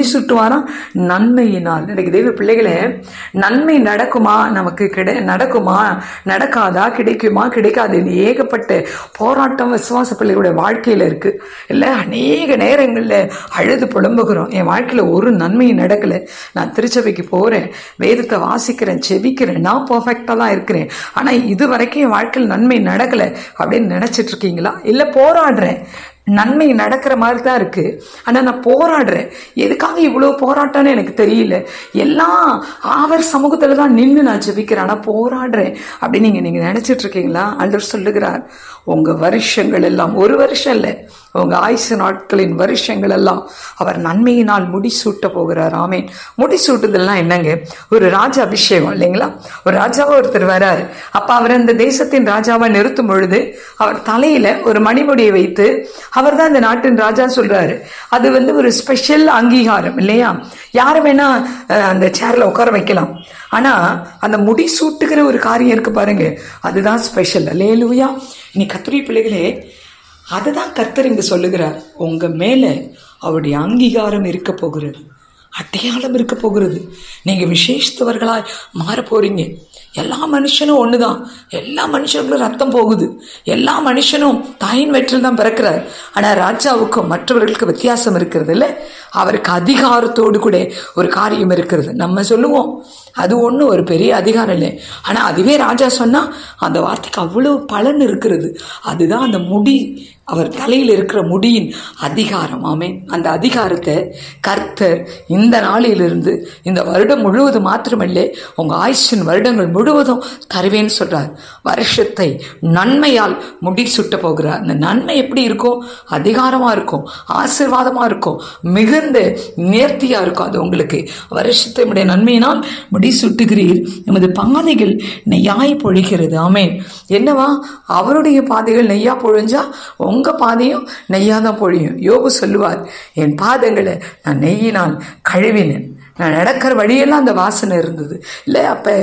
முடிசூட்டுவாராம் நன்மையினால் எனக்கு தெய்வ பிள்ளைகளே நன்மை நடக்குமா நமக்கு கிடை நடக்குமா நடக்காதா கிடைக்குமா கிடைக்காது இது ஏகப்பட்ட போராட்டம் விசுவாச பிள்ளைகளுடைய வாழ்க்கையில இருக்கு இல்ல அநேக நேரங்கள்ல அழுது புலம்புகிறோம் என் வாழ்க்கையில ஒரு நன்மையும் நடக்கல நான் திருச்சபைக்கு போறேன் வேதத்தை வாசிக்கிறேன் செபிக்கிறேன் நான் பர்ஃபெக்டா தான் இருக்கிறேன் ஆனா இது வரைக்கும் என் வாழ்க்கையில் நன்மை நடக்கல அப்படின்னு நினைச்சிட்டு இருக்கீங்களா இல்ல போராடுறேன் நன்மை நடக்கிற மாதிரி தான் இருக்கு ஆனா நான் போராடுறேன் எதுக்காக இவ்வளவு போராட்டம்னு எனக்கு தெரியல எல்லாம் அவர் சமூகத்துல தான் நின்று நான் ஜெபிக்கிறேன் ஆனா போராடுறேன் அப்படின்னு நீங்க நீங்க நினைச்சிட்டு இருக்கீங்களா அன்றர் சொல்லுகிறார் உங்க வருஷங்கள் எல்லாம் ஒரு வருஷம் இல்லை உங்க ஆயுசு நாட்களின் வருஷங்கள் எல்லாம் அவர் நன்மையினால் முடிசூட்ட போகிறார் ஆமேன் முடிசூட்டுதல்னா என்னங்க ஒரு ராஜ அபிஷேகம் இல்லைங்களா ஒரு ராஜாவா ஒருத்தர் வராரு அப்ப அவர் அந்த தேசத்தின் ராஜாவை நிறுத்தும் பொழுது அவர் தலையில ஒரு மணிமுடியை வைத்து அவர் தான் இந்த நாட்டின் ராஜா சொல்றாரு அது வந்து ஒரு ஸ்பெஷல் அங்கீகாரம் இல்லையா யாரை வேணா அஹ், அந்த சேர்ல உட்கார வைக்கலாம் ஆனா அந்த முடி சூட்டுகிற ஒரு காரியம் இருக்கு பாருங்க அதுதான் ஸ்பெஷல் லேலுயா நீ கத்துரி பிள்ளைகளே அதுதான் கர்த்தர் இங்கு சொல்லுகிறார் உங்க மேல அவருடைய அங்கீகாரம் இருக்க போகிறது அடையாளம் இருக்க போகிறது நீங்க விசேஷத்தவர்களாய் மாற போறீங்க எல்லா மனுஷனும் ஒண்ணுதான் எல்லா மனுஷனுக்கும் ரத்தம் போகுது எல்லா மனுஷனும் தாயின் வயிற்றில் தான் பிறக்கிறார் ஆனா ராஜாவுக்கும் மற்றவர்களுக்கு வித்தியாசம் இருக்கிறது இல்ல அவருக்கு அதிகாரத்தோடு கூட ஒரு காரியம் இருக்கிறது நம்ம சொல்லுவோம் அது ஒண்ணு ஒரு பெரிய அதிகாரம் இல்லை ஆனா அதுவே ராஜா சொன்னா அந்த வார்த்தைக்கு அவ்வளவு பலன் இருக்கிறது அதுதான் அந்த முடி அவர் தலையில் இருக்கிற முடியின் அதிகாரம் ஆமென் அந்த அதிகாரத்தை கர்த்தர் இந்த நாளிலிருந்து இந்த வருடம் முழுவதும் மாத்திரமல்ல உங்க ஆயுஷின் வருடங்கள் முழுவதும் தருவேன்னு சொல்றார் வருஷத்தை நன்மையால் முடி சுட்ட போகிறார் அந்த நன்மை எப்படி இருக்கும் அதிகாரமா இருக்கும் ஆசீர்வாதமா இருக்கும் மிகுந்த நேர்த்தியா இருக்கும் அது உங்களுக்கு வருஷத்தை உடைய நன்மையினால் முடி சுட்டுகிறீர் நமது பாதைகள் நெய்யாய் பொழிகிறது ஆமென் என்னவா அவருடைய பாதைகள் நெய்யா பொழிஞ்சா உங்க பாதையும் நெய்யா தான் பொழியும் யோபு சொல்லுவார் என் பாதங்களை நான் நெய்யினால் கழுவினேன் நான் நடக்கிற வழியெல்லாம் அந்த வாசனை இருந்தது இல்லை அப்ப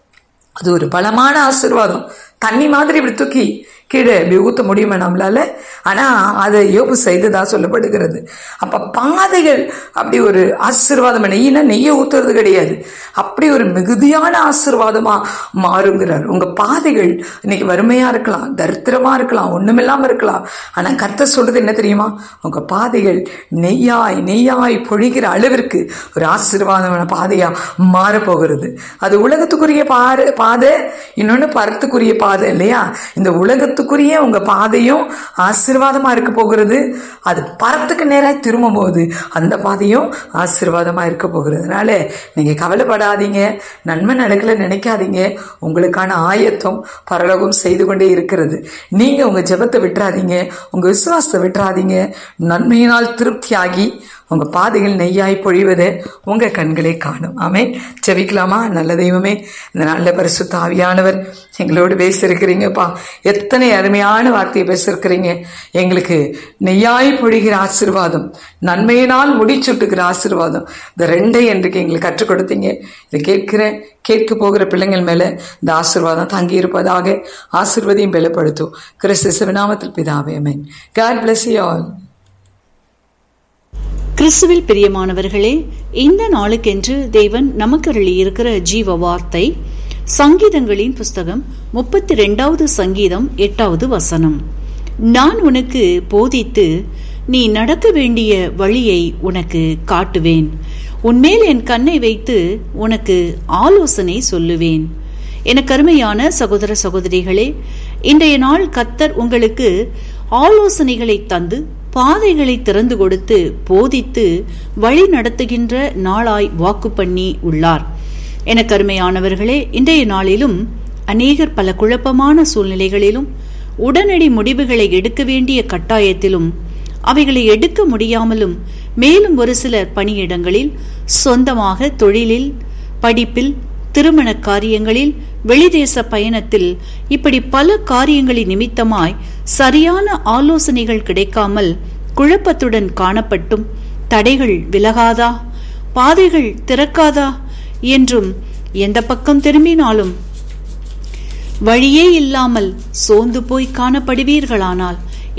அது ஒரு பலமான ஆசீர்வாதம் தண்ணி மாதிரி இப்படி தூக்கி கீழே இப்படி ஊத்த முடியுமா நம்மளால ஆனா அதை யோபு செய்ததா சொல்லப்படுகிறது அப்ப பாதைகள் அப்படி ஒரு ஆசீர்வாதம் நெய்யினா நெய்யை ஊத்துறது கிடையாது அப்படி ஒரு மிகுதியான ஆசீர்வாதமா மாறுங்கிறார் உங்க பாதைகள் இன்னைக்கு வறுமையா இருக்கலாம் தரித்திரமா இருக்கலாம் ஒண்ணுமில்லாம இருக்கலாம் ஆனா கர்த்தர் சொல்றது என்ன தெரியுமா உங்க பாதைகள் நெய்யாய் நெய்யாய் பொழிகிற அளவிற்கு ஒரு ஆசீர்வாதமான பாதையா மாறப்போகிறது அது உலகத்துக்குரிய பாரு பாதை இன்னொன்னு பரத்துக்குரிய பாதை இல்லையா இந்த உலகத்துக்குரிய உங்க பாதையும் ஆசீர்வாதமா இருக்க போகிறது அது பரத்துக்கு நேராக திரும்பும் போது அந்த பாதையும் ஆசீர்வாதமா இருக்க போகிறது அதனால நீங்க கவலைப்படாதீங்க நன்மை நடக்கல நினைக்காதீங்க உங்களுக்கான ஆயத்தம் பரலோகம் செய்து கொண்டே இருக்கிறது நீங்க உங்க ஜெபத்தை விட்டுறாதீங்க உங்க விசுவாசத்தை விட்டுறாதீங்க நன்மையினால் திருப்தியாகி உங்க பாதைகள் நெய்யாய் பொழிவதை உங்க கண்களை காணும் ஆமென் செவிக்கலாமா நல்ல தெய்வமே இந்த நல்ல பரிசுத்த ஆவியானவர் எங்களோடு பேசியிருக்கிறீங்கப்பா எத்தனை அருமையான வார்த்தையை பேசியிருக்கிறீங்க எங்களுக்கு நெய்யாய் பொழிகிற ஆசீர்வாதம் நன்மையினால் முடிச்சுட்டுகிற ஆசீர்வாதம் இந்த ரெண்டை என்றைக்கு எங்களுக்கு கற்றுக் கொடுத்தீங்க இதை கேட்கிறேன் கேட்க போகிற பிள்ளைங்கள் மேல இந்த ஆசீர்வாதம் தங்கி இருப்பதாக ஆசீர்வதியும் பலப்படுத்தும் கிறிஸ்து சிவநாமத்தில் பிதாவே amen God bless you all கிறிஸ்துவில் பிரியமானவர்களே இந்த நாளுக்கென்று தேவன் நமக்கு அருளியிருக்கிற ஜீவ வார்த்தை சங்கீதங்களின் புஸ்தகம் முப்பத்தி ரெண்டாவது சங்கீதம் எட்டாவது வசனம் நான் உனக்கு போதித்து நீ நடக்க வேண்டிய வழியை உனக்கு காட்டுவேன் உன்மேல் என் கண்ணை வைத்து உனக்கு ஆலோசனை சொல்லுவேன் எனக்கு அருமையான சகோதர சகோதரிகளே இன்றைய நாள் கத்தர் உங்களுக்கு ஆலோசனைகளை தந்து பாதைகளை திறந்து கொடுத்து போதித்து வழி நடத்துகின்ற நாளாய் வாக்கு பண்ணி உள்ளார் எனக்கு அருமையானவர்களே இன்றைய நாளிலும் அநேகர் பல குழப்பமான சூழ்நிலைகளிலும் உடனடி முடிவுகளை எடுக்க வேண்டிய கட்டாயத்திலும் அவைகளை எடுக்க முடியாமலும் மேலும் ஒரு சிலர் பணியிடங்களில் சொந்தமாக தொழிலில் படிப்பில் திருமண காரியங்களில் வெளிதேச பயணத்தில் இப்படி பல காரியங்களின் நிமித்தமாய் சரியான ஆலோசனைகள் கிடைக்காமல் குழப்பத்துடன் காணப்பட்டும் தடைகள் விலகாதா பாதைகள் திறக்காதா என்றும் எந்த பக்கம் திரும்பினாலும் வழியே இல்லாமல் சோர்ந்து போய் காணப்படுவீர்களானால்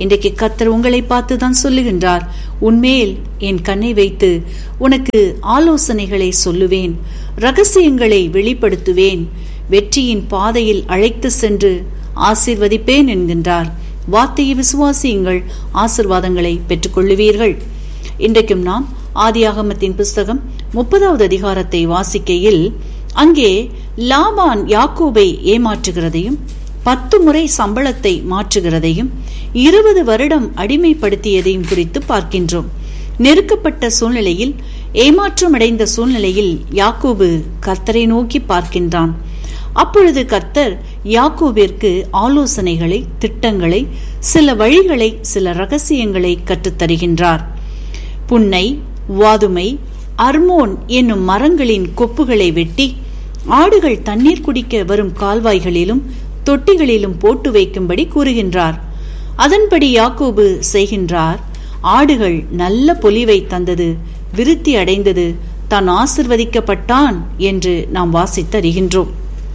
இன்றைக்கு கத்தர் உங்களை பார்த்து தான் சொல்லுகின்றார் உன்மேல் என் கண்ணை வைத்து உனக்கு ஆலோசனைகளை சொல்லுவேன் ரகசியங்களை வெளிப்படுத்துவேன் வெற்றியின் பாதையில் அழைத்து சென்று ஆசீர்வதிப்பேன் என்கின்றார் வார்த்தையை விசுவாசியுங்கள் ஆசிர்வாதங்களை பெற்றுக்கொள்ளுவீர்கள் இன்றைக்கும் நாம் ஆதியாகமத்தின் புஸ்தகம் முப்பதாவது அதிகாரத்தை வாசிக்கையில் அங்கே லாபான் யாக்கோபை ஏமாற்றுகிறதையும் பத்து முறை சம்பளத்தை மாற்றுகிறதையும் இருபது வருடம் அடிமைப்படுத்தியதையும் குறித்து பார்க்கின்றோம் நெருக்கப்பட்ட சூழ்நிலையில் ஏமாற்றமடைந்த சூழ்நிலையில் யாக்கோபு கர்த்தரை நோக்கி பார்க்கின்றான் அப்பொழுது கர்த்தர் யாக்கோபிற்கு ஆலோசனைகளை திட்டங்களை சில வழிகளை சில ரகசியங்களை கற்றுத்தருகின்றார் புன்னை வாதுமை அர்மோன் என்னும் மரங்களின் கொப்புகளை வெட்டி ஆடுகள் தண்ணீர் குடிக்க வரும் கால்வாய்களிலும் தொட்டிகளிலும் போட்டு வைக்கும்படி கூறுகின்றார் அதன்படி யாக்கோபு செய்கின்றார் ஆடுகள் நல்ல பொலிவை தந்தது விருத்தி அடைந்தது தான் ஆசிர்வதிக்கப்பட்டான் என்று நாம் வாசித்தறிகின்றோம்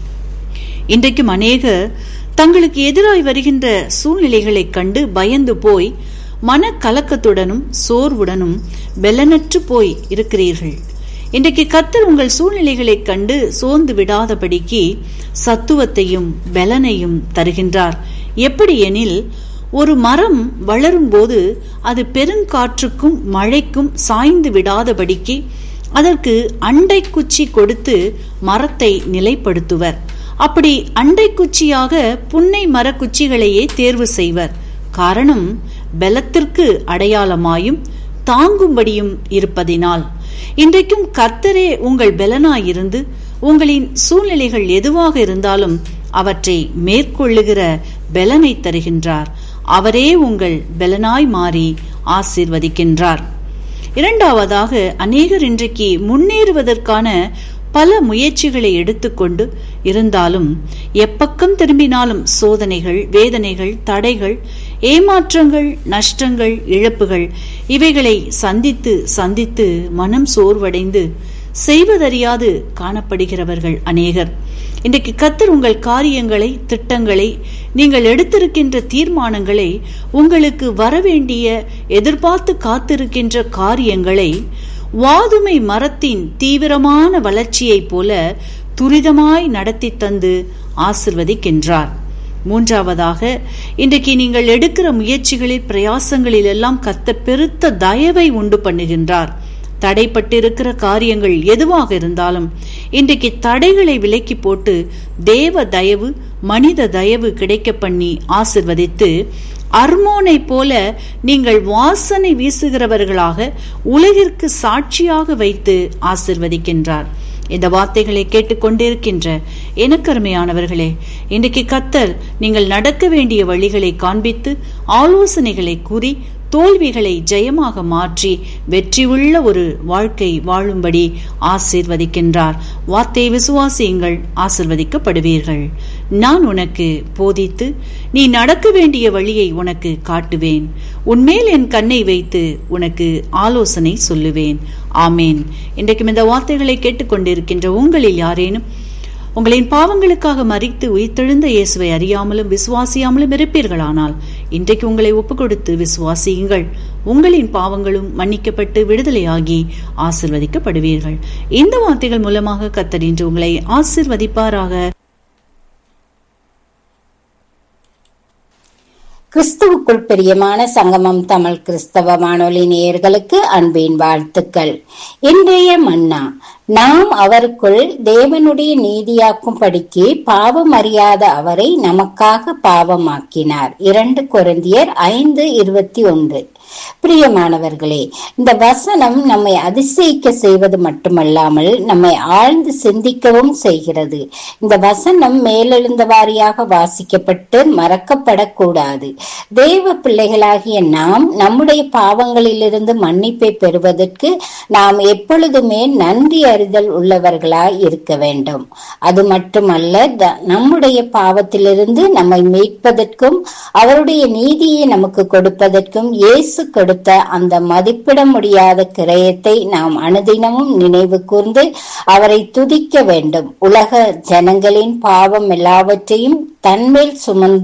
இன்றைக்கும் அநேகர் தங்களுக்கு எதிராய் வருகின்ற சூழ்நிலைகளைக் கண்டு பயந்து போய் மனக்கலக்கத்துடனும் சோர்வுடனும் பெலனற்று போய் இருக்கிறீர்கள் இன்றைக்கு கத்தர் உங்கள் சூழ்நிலைகளைக் கண்டு சோர்ந்து விடாதபடிக்கு சத்துவத்தையும் பெலனையும் தருகின்றார் எப்படி எனில் ஒரு மரம் வளரும் போது அது பெருங்காற்றுக்கும் மழைக்கும் சாய்ந்து விடாதபடிக்கு அதற்கு அண்டை குச்சி கொடுத்து மரத்தை நிலைப்படுத்துவர் அப்படி அண்டை குச்சியாக புன்னை மரக்குச்சிகளையே தேர்வு செய்வர் காரணம் பலத்திற்கு அடையாளமாயும் தாங்கும்படியும் இருப்பதினால் இன்றைக்கும் கர்த்தரே உங்கள் பலனாயிருந்து உங்களின் சூழ்நிலைகள் எதுவாக இருந்தாலும் அவற்றை மேற்கொள்ளுகிற பலனை தருகின்றார் அவரே உங்கள் பலனாய் மாறி ஆசீர்வதிக்கின்றார் இரண்டாவதாக அநேகர் இன்றைக்கு முன்னேறுவதற்கான பல முயற்சிகளை எடுத்துக்கொண்டு இருந்தாலும் எப்பக்கம் திரும்பினாலும் சோதனைகள் வேதனைகள் தடைகள் ஏமாற்றங்கள் நஷ்டங்கள் இழப்புகள் இவைகளை சந்தித்து சந்தித்து மனம் சோர்வடைந்து செய்வதறியாது காணப்படுகிறவர்கள் அநேகர் இன்றைக்கு கத்தர் உங்கள் காரியங்களை திட்டங்களை நீங்கள் எடுத்திருக்கின்ற தீர்மானங்களை உங்களுக்கு வரவேண்டிய எதிர்பார்த்து காத்திருக்கின்ற காரியங்களை வாதுமை மரத்தின் தீவிரமான வளர்ச்சியைப் போல துரிதமாய் நடத்தி தந்து ஆசிர்வதிக்கின்றார் மூன்றாவதாக இன்றைக்கு நீங்கள் எடுக்கிற முயற்சிகளில் பிரயாசங்களில் எல்லாம் கத்த பெருத்த தயவை உண்டு பண்ணுகின்றார் தடைப்பட்டிருக்கிற காரியங்கள் எதுவாக இருந்தாலும் இன்றைக்கு தடைகளை விலக்கி போட்டு தேவ தயவு மனித தயவு கிடைக்க பண்ணி ஆசிர்வதித்து அர்மோனை போல நீங்கள் வாசனை வீசுகிறவர்களாக உலகிற்கு சாட்சியாக வைத்து ஆசிர்வதிக்கின்றார் இந்த வார்த்தைகளை கேட்டுக்கொண்டிருக்கின்ற எனக்கருமையானவர்களே இன்றைக்கு கத்தர் நீங்கள் நடக்க வேண்டிய வழிகளை காண்பித்து ஆலோசனைகளை கூறி தோல்விகளை ஜெயமாக மாற்றி வெற்றியுள்ள ஒரு வாழ்க்கை வாழும்படி ஆசீர்வதிக்கின்றார் வார்த்தையை விசுவாசியுங்கள் ஆசிர்வதிக்கப்படுவீர்கள் நான் உனக்கு போதித்து நீ நடக்க வேண்டிய வழியை உனக்கு காட்டுவேன் உன்மேல் என் கண்ணை வைத்து உனக்கு ஆலோசனை சொல்லுவேன் ஆமேன் இன்றைக்கும் இந்த வார்த்தைகளை கேட்டுக்கொண்டிருக்கின்ற உங்களில் யாரேனும் உங்களின் பாவங்களுக்காக மறித்து உயிர்த்தெழுந்த இயேசுவை அறியாமலும் விசுவாசியாமலும் இருப்பீர்களானால் இன்றைக்கு உங்களை ஒப்புக் கொடுத்து விசுவாசியுங்கள் உங்களின் பாவங்களும் மன்னிக்கப்பட்டு விடுதலையாகி ஆசிர்வதிக்கப்படுவீர்கள் இந்த வார்த்தைகள் மூலமாக கத்தர் இன்று உங்களை ஆசிர்வதிப்பாராக கிறிஸ்துவுக்குள் பிரியமான சங்கமம் தமிழ் கிறிஸ்தவ வானொலி நேயர்களுக்கு அன்பின் வாழ்த்துக்கள் இன்றைய மன்னா நாம் அவருக்குள் தேவனுடைய நீதியாக்கும் படிக்கு பாவம் அறியாத அவரை நமக்காக பாவமாக்கினார் இரண்டு கொரிந்தியர் ஐந்து இருபத்தி ஒன்று பிரியமானவர்களே இந்த வசனம் நம்மை அதிசயிக்க செய்வது மட்டுமல்லாமல் நம்மை ஆழ்ந்து சிந்திக்கவும் செய்கிறது இந்த வசனம் மேலெழுந்த வாரியாக வாசிக்கப்பட்டு மறக்கப்படக்கூடாது தேவ பிள்ளைகளாகிய நாம் நம்முடைய பாவங்களிலிருந்து மன்னிப்பை பெறுவதற்கு நாம் எப்பொழுதுமே நன்றி அறிதல் உள்ளவர்களாய் இருக்க வேண்டும் அது மட்டுமல்ல நம்முடைய பாவத்திலிருந்து நம்மை மீட்பதற்கும் அவருடைய நீதியை நமக்கு கொடுப்பதற்கும் இயேசு கொடுத்த அந்த மதிப்பிட முடியாத கிரயத்தை நாம் அனுதினமும் நினைவு கூர்ந்து அவரை துதிக்க வேண்டும் உலக ஜனங்களின் பாவம் எல்லாவற்றையும் தன்மேல் சுமந்து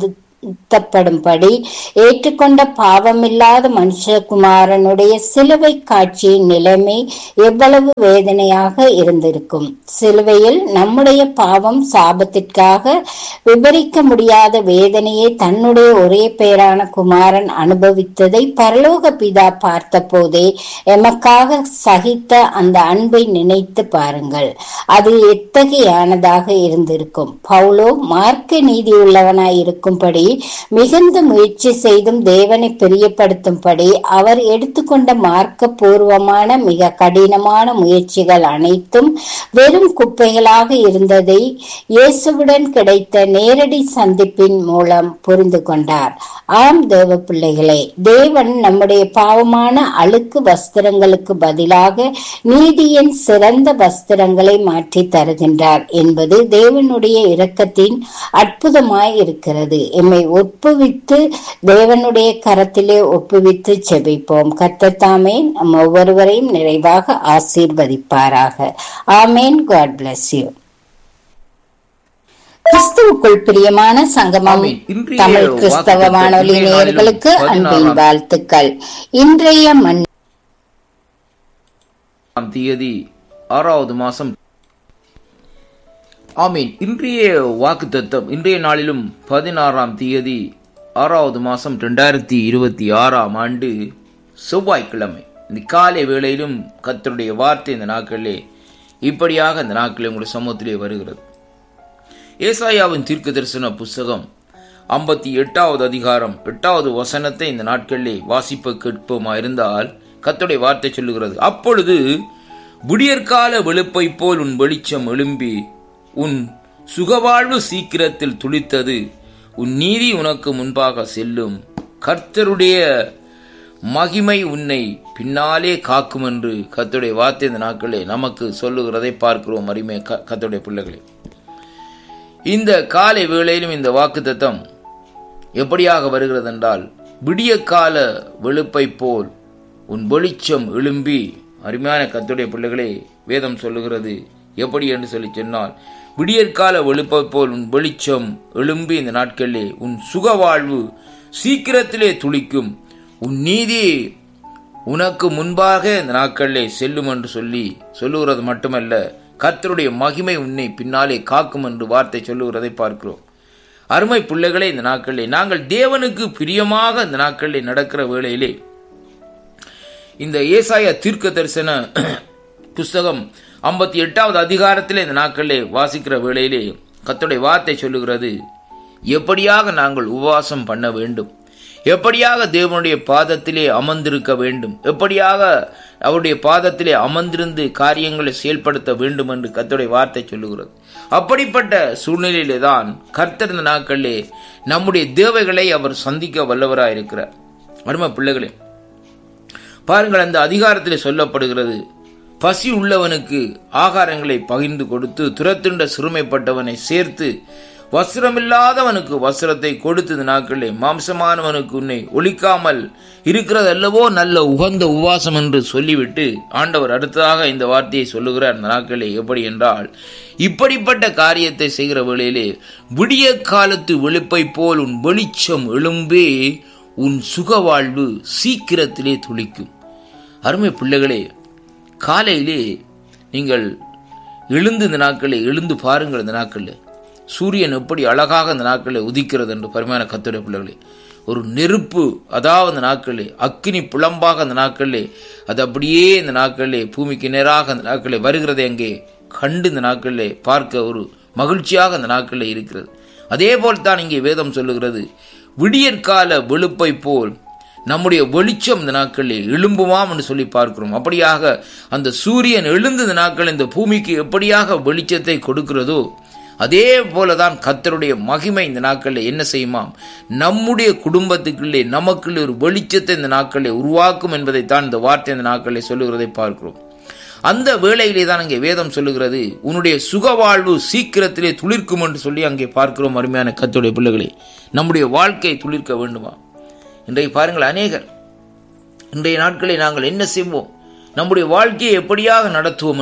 வருத்தப்படும்படி ஏற்றுக்கொண்ட பாவமில்லாத மனுஷகுமாரனுடைய சிலுவை காட்சியின் நிலைமை எவ்வளவு வேதனையாக இருந்திருக்கும் சிலுவையில் நம்முடைய பாவம் சாபத்திற்காக விவரிக்க முடியாத வேதனையை தன்னுடைய ஒரே பேரான குமாரன் அனுபவித்ததை பரலோக பிதா பார்த்தபோதே எமக்காக சகித்த அந்த அன்பை நினைத்து பாருங்கள் அது எத்தகையானதாக இருந்திருக்கும் பவுலோ மார்க்க நீதி உள்ளவனாய் இருக்கும்படி மிகுந்த முயற்சி செய்தும் தேவனை பிரியப்படுத்தும்படி அவர் எடுத்துக்கொண்ட மார்க்க பூர்வமான மிக கடினமான முயற்சிகள் அனைத்தும் வெறும் குப்பைகளாக இருந்ததை இயேசுவுடன் கிடைத்த நேரடி சந்திப்பின் மூலம் புரிந்து கொண்டார் ஆம் தேவ பிள்ளைகளே தேவன் நம்முடைய பாவமான அழுக்கு வஸ்திரங்களுக்கு பதிலாக நீதியின் சிறந்த வஸ்திரங்களை மாற்றி தருகின்றார் என்பது தேவனுடைய இரக்கத்தின் அற்புதமாய் இருக்கிறது எம்மை ஒப்புவித்து தேவனுடைய கரத்திலே ஒப்புவித்து செபிப்போம் கத்தத்தாமே நம் ஒவ்வொருவரையும் நிறைவாக ஆசீர்வதிப்பாராக ஆமேன் காட் பிளஸ் யூ கிறிஸ்துவுக்குள் பிரியமான சங்கமம் ஆமென். இன்றைய தமிழ் கிறிஸ்தவ வாக்குத்தத்தம் வானொலி இன்றைய நேயர்களுக்கு நாளிலும் அன்பின் பதினாறாம் வாழ்த்துக்கள் இன்றைய மண் ஆம் தேதி ஆறாவது மாசம் ஆமீன் இன்றைய வாக்கு தத்தம் இன்றைய நாளிலும் பதினாறாம் தேதி ஆறாவது மாசம் ரெண்டாயிரத்தி இருபத்தி ஆறாம் ஆண்டு செவ்வாய்க்கிழமை இந்த காலை வேளையிலும் கர்த்தருடைய வார்த்தை இந்த நாட்களிலே இப்படியாக இந்த நாட்களில் உங்களுடைய சமூகத்திலே வருகிறது ஏசாயாவின் தீர்க்க தரிசன புஸ்தகம் ஐம்பத்தி எட்டாவது அதிகாரம் எட்டாவது வசனத்தை இந்த நாட்களிலே வாசிப்ப கேட்போமா இருந்தால் கர்த்தருடைய வார்த்தை சொல்லுகிறது அப்பொழுது விடியற்கால வெளுப்பை போல் உன் வெளிச்சம் எழும்பி உன் சுகவாழ்வு சீக்கிரத்தில் துளித்தது உன் நீதி உனக்கு முன்பாக செல்லும் கர்த்தருடைய மகிமை உன்னை பின்னாலே காக்கும் என்று கர்த்தருடைய வார்த்தை இந்த நாட்களே நமக்கு சொல்லுகிறதை பார்க்கிறோம் அருமை க- கர்த்தருடைய பிள்ளைகளே இந்த காலை வேளையிலும் இந்த வாக்குத்தத்தம் எப்படியாக வருகிறது என்றால் விடிய கால வெளுப்பை போல் உன் வெளிச்சம் எழும்பி அருமையான கத்துடைய பிள்ளைகளே வேதம் சொல்லுகிறது எப்படி என்று சொல்லி சொன்னால் விடியற்கால வெளுப்பை போல் உன் வெளிச்சம் எழும்பி இந்த நாட்களிலே உன் சுக வாழ்வு சீக்கிரத்திலே துளிக்கும் உன் நீதி உனக்கு முன்பாக இந்த நாட்களிலே செல்லும் என்று சொல்லி சொல்லுகிறது மட்டுமல்ல கர்த்தருடைய மகிமை உன்னை பின்னாலே காக்கும் என்று வார்த்தை சொல்லுகிறதை பார்க்கிறோம் அருமை பிள்ளைகளே இந்த நாட்களிலே நாங்கள் தேவனுக்கு பிரியமாக இந்த நாட்களிலே நடக்கிற வேளையிலே இந்த ஏசாய தீர்க்க தரிசன புஸ்தகம் ஐம்பத்தி எட்டாவது அதிகாரத்திலே இந்த நாட்களிலே வாசிக்கிற வேளையிலே கர்த்தருடைய வார்த்தை சொல்லுகிறது எப்படியாக நாங்கள் உபவாசம் பண்ண வேண்டும் எப்படியாக தேவனுடைய பாதத்திலே அமர்ந்திருக்க வேண்டும் எப்படியாக அவருடைய பாதத்திலே அமர்ந்திருந்து காரியங்களை செயல்படுத்த வேண்டும் என்று கர்த்தருடைய வார்த்தை சொல்லுகிறது அப்படிப்பட்ட சூழ்நிலையிலே தான் கர்த்தர் இந்த நாட்களிலே நம்முடைய தேவைகளை அவர் சந்திக்க வல்லவராயிருக்கிறார் அருமை பிள்ளைகளே பாருங்கள் அந்த அதிகாரத்தில் சொல்லப்படுகிறது பசி உள்ளவனுக்கு ஆகாரங்களை பகிர்ந்து கொடுத்து துரத்துண்ட சிறுமைப்பட்டவனை சேர்த்து வஸ்திரமில்லாதவனுக்கு வஸ்திரத்தை கொடுத்து இந்த நாட்களிலே மாம்சமானவனுக்கு உன்னை ஒழிக்காமல் இருக்கிறதல்லவோ நல்ல உகந்த உவாசம் என்று சொல்லிவிட்டு ஆண்டவர் அடுத்ததாக இந்த வார்த்தையை சொல்லுகிறார் இந்த நாட்களிலே எப்படி என்றால் இப்படிப்பட்ட காரியத்தை செய்கிற வேளையிலே விடிய காலத்து வெளுப்பை போல் உன் வெளிச்சம் எழும்பே உன் சுக வாழ்வு சீக்கிரத்திலே துளிக்கும் அருமை பிள்ளைகளே காலையிலே நீங்கள் எழுந்து இந்த நாட்களில் எழுந்து பாருங்கள் இந்த நாட்களில் சூரியன் எப்படி அழகாக இந்த நாட்களில் உதிக்கிறது என்று பரிமாண கத்துரை பிள்ளைகளே ஒரு நெருப்பு அதாவது அந்த நாட்களிலே அக்கினி புலம்பாக அந்த நாட்களிலே அது அப்படியே இந்த நாட்களிலே பூமிக்கு நேராக அந்த நாட்களிலே வருகிறதை அங்கே கண்டு இந்த நாட்களிலே பார்க்க ஒரு மகிழ்ச்சியாக அந்த நாட்களிலே இருக்கிறது அதே போல் தான் இங்கே வேதம் சொல்லுகிறது விடியற்கால வெளுப்பை போல் நம்முடைய வெளிச்சம் இந்த நாட்களில் எழும்புமாம் என்று சொல்லி பார்க்கிறோம் அப்படியாக அந்த சூரியன் எழுந்து இந்த நாட்கள் இந்த பூமிக்கு எப்படியாக வெளிச்சத்தை கொடுக்கிறதோ அதே போலதான் கர்த்தருடைய மகிமை இந்த நாட்களில் என்ன செய்யுமாம் நம்முடைய குடும்பத்துக்குள்ளே நமக்குள்ளே ஒரு வெளிச்சத்தை இந்த நாட்களில் உருவாக்கும் என்பதைத்தான் இந்த வார்த்தை இந்த நாட்களில் சொல்லுகிறதை பார்க்கிறோம் அந்த வேளையிலே தான் அங்கே வேதம் சொல்லுகிறது உன்னுடைய சுகவாழ்வு சீக்கிரத்திலே துளிர்க்கும் என்று சொல்லி அங்கே பார்க்கிறோம் அருமையான கத்துடைய பிள்ளைகளே நம்முடைய வாழ்க்கை துளிர்க்க வேண்டுமா இன்றைய பாருங்கள் அநேகர் இன்றைய நாட்களில் நாங்கள் என்ன செய்வோம் நம்முடைய வாழ்க்கையை எப்படியாக நடத்துவோம் என்று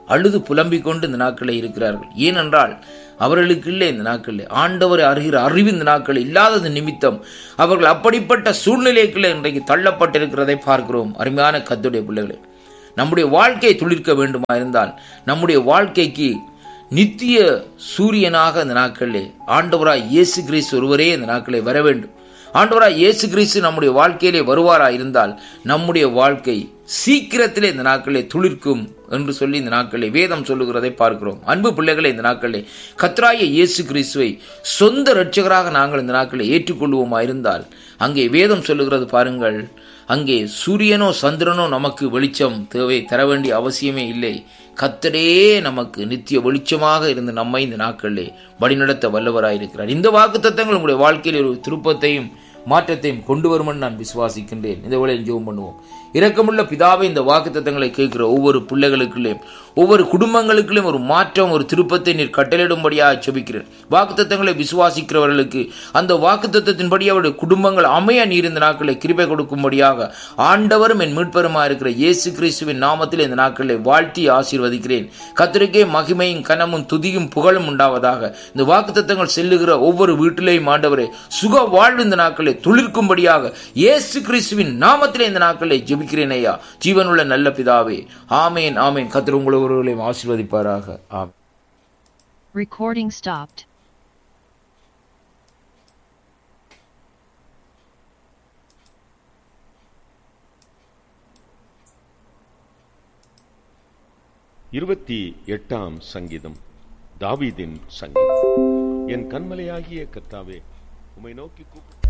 அழுது புலம்பிக் கொண்டு இந்த நாட்களில் இருக்கிறார்கள் ஏனென்றால் அவர்களுக்கு இல்லை இந்த நாட்களில் ஆண்டவரை அறிகிற அறிவு இந்த நாட்கள் இல்லாதது நிமித்தம் அவர்கள் அப்படிப்பட்ட சூழ்நிலைக்குள்ளே இன்றைக்கு தள்ளப்பட்டிருக்கிறதை பார்க்கிறோம் அருமையான கத்துடைய பிள்ளைகளே நம்முடைய வாழ்க்கையை துளிர்க்க வேண்டுமா இருந்தால் நம்முடைய வாழ்க்கைக்கு நித்திய சூரியனாக இந்த நாட்களிலே ஆண்டவராய் இயேசு கிறிஸ்து ஒருவரே இந்த நாட்களே வர வேண்டும் ஆண்டவராய் இயேசு கிறிஸ்து நம்முடைய வாழ்க்கையிலே வருவாரா இருந்தால் நம்முடைய வாழ்க்கை சீக்கிரத்திலே இந்த நாட்களே துளிர்க்கும் என்று சொல்லி இந்த நாட்களே வேதம் சொல்லுகிறதை பார்க்கிறோம் அன்பு பிள்ளைகளை இந்த நாட்களே கத்ராய இயேசு கிறிஸ்துவை சொந்த இரட்சகராக நாங்கள் இந்த நாட்களை ஏற்றுக்கொள்வோமா இருந்தால் அங்கே வேதம் சொல்லுகிறது பாருங்கள் அங்கே சூரியனோ சந்திரனோ நமக்கு வெளிச்சம் தேவை தர வேண்டிய அவசியமே இல்லை கத்தரே நமக்கு நித்திய வெளிச்சமாக இருந்து நம்மை இந்த நாட்களிலே வழிநடத்த வல்லவராயிருக்கிறார் இந்த வாக்கு தத்தங்கள் உங்களுடைய வாழ்க்கையில் ஒரு திருப்பத்தையும் மாற்றத்தையும் கொண்டு வருமென்னு நான் விசுவாசிக்கின்றேன் இந்த வேளையில் ஜெபம் பண்ணுவோம் இரக்கமுள்ள பிதாவை இந்த வாக்கு தத்தங்களை கேட்கிற ஒவ்வொரு பிள்ளைகளுக்குள்ளேயும் ஒவ்வொரு குடும்பங்களுக்குள்ளேயும் ஒரு மாற்றம் ஒரு திருப்பத்தை நீர் கட்டளிடும்படியாக செபிக்கிறேன் வாக்கு தத்தங்களை விசுவாசிக்கிறவர்களுக்கு அந்த வாக்கு தத்தத்தின்படி அவருடைய குடும்பங்கள் அமைய நீர் இந்த நாட்களை கிருபை கொடுக்கும்படியாக ஆண்டவரும் என் மீட்பருமா இருக்கிற இயேசு கிறிஸ்துவின் நாமத்தில் இந்த நாட்களை வாழ்த்தி ஆசீர்வதிக்கிறேன் கத்திரிக்கே மகிமையும் கனமும் துதியும் புகழும் உண்டாவதாக இந்த வாக்கு தத்தங்கள் செல்லுகிற ஒவ்வொரு வீட்டிலேயும் ஆண்டவரே சுக வாழ்வு இந்த நாட்களை துளிர்க்கும்படியாக இயேசு கிறிஸ்துவின் நாமத்திலே இந்த நாட்களை ஜெபிக்கிறேன் ஐயா ஜீவனுள்ள நல்ல பிதாவே ஆமேன் ஆமேன் கத்திர உங்களவர்களையும் ஆசீர்வதிப்பாராக ஆம் Recording stopped. இருபத்தி எட்டாம் சங்கீதம் தாவீதின் சங்கீதம் என் கண்மலையாகிய கர்த்தாவே உம்மை நோக்கி கூப்பிட்டு